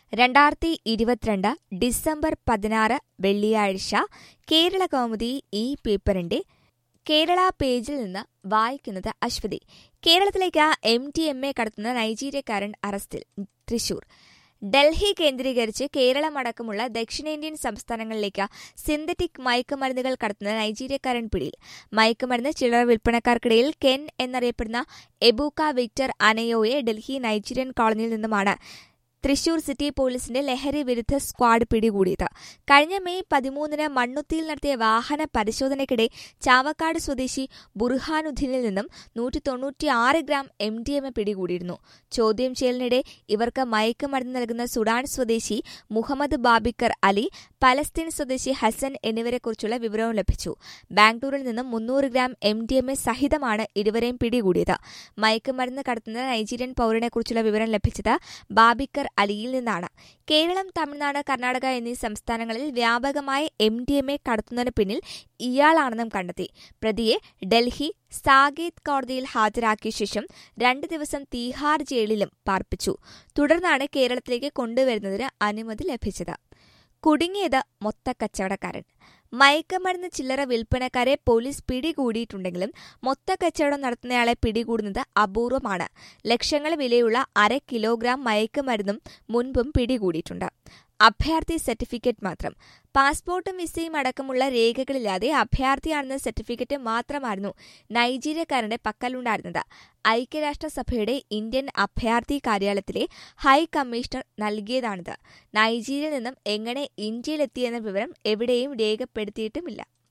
രണ്ടായിരത്തി ഇരുപത്തിരണ്ട് ഡിസംബർ പതിനാറ് വെള്ളിയാഴ്ച കേരള കൗമുദി ഈ പേപ്പറിന്റെ കേരള പേജിൽ നിന്ന് വായിക്കുന്നത് അശ്വതി കേരളത്തിലേക്ക് എം ടി എം എ കടത്തുന്ന നൈജീരിയക്കാരൻ അറസ്റ്റിൽ തൃശൂർ ഡൽഹി കേന്ദ്രീകരിച്ച് കേരളമടക്കമുള്ള ദക്ഷിണേന്ത്യൻ സംസ്ഥാനങ്ങളിലേക്ക് സിന്തറ്റിക് മയക്കുമരുന്നുകൾ കടത്തുന്ന നൈജീരിയക്കാരൻ പിടിയിൽ മയക്കുമരുന്ന് ചില്ലറ വിൽപ്പനക്കാർക്കിടയിൽ കെൻ എന്നറിയപ്പെടുന്ന എബൂക്ക വിക്ടർ അനയോയെ ഡൽഹി നൈജീരിയൻ കോളനിയിൽ നിന്നുമാണ് തൃശൂർ സിറ്റി പോലീസിന്റെ ലഹരി വിരുദ്ധ സ്ക്വാഡ് പിടികൂടിയത് കഴിഞ്ഞ മെയ് പതിമൂന്നിന് മണ്ണുത്തിയിൽ നടത്തിയ വാഹന പരിശോധനയ്ക്കിടെ ചാവക്കാട് സ്വദേശി ബുർഹാനുദ്ദീനിൽ നിന്നും നൂറ്റി തൊണ്ണൂറ്റിയാറ് gram M D M A പിടികൂടിയിരുന്നു ചോദ്യം ചെയ്യലിനിടെ ഇവർക്ക് മയക്കുമരുന്ന് നൽകുന്ന സുഡാൻ സ്വദേശി മുഹമ്മദ് ബാബിക്കർ അലി പലസ്തീൻ സ്വദേശി ഹസൻ എന്നിവരെക്കുറിച്ചുള്ള വിവരവും ലഭിച്ചു ബാംഗ്ലൂരിൽ നിന്നും മുന്നൂറ് gram M D M A സഹിതമാണ് ഇരുവരെയും പിടികൂടിയത് മയക്കുമരുന്ന് കടത്തുന്ന നൈജീരിയൻ പൌരനെക്കുറിച്ചുള്ള വിവരം ലഭിച്ചത് ബാബിക്കർ അലിയിൽ നിന്നാണ് കേരളം തമിഴ്നാട് കർണാടക എന്നീ സംസ്ഥാനങ്ങളിൽ വ്യാപകമായി എം ഡി എം എ കടത്തുന്നതിന് പിന്നിൽ ഇയാളാണെന്നും കണ്ടെത്തി പ്രതിയെ ഡൽഹി സാകേത് കോടതിയിൽ ഹാജരാക്കിയ ശേഷം രണ്ട് ദിവസം തീഹാർ ജയിലിലും പാർപ്പിച്ചു തുടർന്നാണ് കേരളത്തിലേക്ക് കൊണ്ടുവരുന്നതിന് അനുമതി ലഭിച്ചത് കുടുങ്ങിയത് മൊത്തക്കച്ചവടക്കാരൻ മയക്കമരുന്ന് ചില്ലറ വിൽപ്പനക്കാരെ പോലീസ് പിടികൂടിയിട്ടുണ്ടെങ്കിലും മൊത്തക്കച്ചവടം നടത്തുന്നയാളെ പിടികൂടുന്നത് അപൂർവമാണ് ലക്ഷങ്ങൾ വിലയുള്ള അര കിലോഗ്രാം മയക്കുമരുന്നും മുൻപും പിടികൂടിയിട്ടുണ്ട് അഭയാർത്ഥി സർട്ടിഫിക്കറ്റ് മാത്രം പാസ്പോർട്ടും വിസയും അടക്കമുള്ള രേഖകളില്ലാതെ അഭയാർത്ഥിയാണെന്ന സർട്ടിഫിക്കറ്റ് മാത്രമായിരുന്നു നൈജീരിയക്കാരന്റെ പക്കലുണ്ടായിരുന്നത് ഐക്യരാഷ്ട്രസഭയുടെ ഇന്ത്യൻ അഭയാർത്ഥി കാര്യാലയത്തിലെ ഹൈ കമ്മീഷണർ നൽകിയതാണിത് നൈജീരിയയിൽ നിന്നും എങ്ങനെ ഇന്ത്യയിലെത്തിയെന്ന വിവരം എവിടെയും രേഖപ്പെടുത്തിയിട്ടുമില്ല